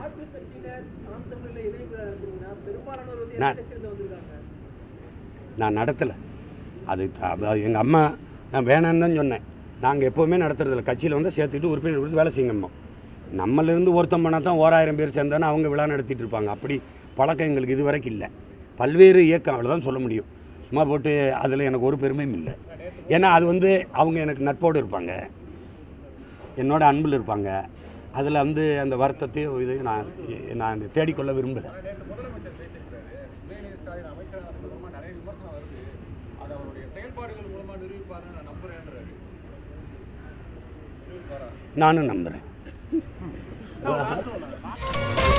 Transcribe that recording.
மாற்றுக் கட்சியினர் நாம் தமிழில் இணைவு நடத்துறீங்கன்னா பெரும்பாலானோர் வந்து நான்- எந்த கட்சியிலிருந்து வந்திருக்காங்க நான் நடத்தலை அது எங்கள் அம்மா நான் வேணான்னு தான் சொன்னேன் நாங்கள் எப்போவுமே நடத்துறதில்ல கட்சியில் வந்து சேர்த்துட்டு உறுப்பினர் கொடுத்து வேலை செய்யுங்கம்மா நம்மளிருந்து ஒருத்தன் பண்ணால் தான் ஓராயிரம் பேர் சேர்ந்தானே அவங்க விழா நடத்திட்டு இருப்பாங்க அப்படி பழக்கம் எங்களுக்கு இது வரைக்கும் இல்லை பல்வேறு இயக்கம் அவ்வளோதான் சொல்ல முடியும் சும்மா போட்டு அதில் எனக்கு ஒரு பெருமையும் இல்லை ஏன்னா அது வந்து அவங்க எனக்கு நட்போடு இருப்பாங்க என்னோட அன்பில் இருப்பாங்க அதில் வந்து அந்த வருத்தத்தையும் இதையும் நான் நான் தேடிக்கொள்ள விரும்பலை ஆனா நேற்று முதலமைச்சர் பேசியிருக்கிறாரு உதயநிதி ஸ்டாலின் அமைச்சரானதுக்கு அப்புறமா நிறைய விமர்சனம் வருது அது அவருடைய செயல்பாடுகள் மூலமா நிரூபிப்பாருன்னு நான் நம்புறேன்றாரு நிரூபிப்பாரா நானும் நம்புகிறேன் நான் last one.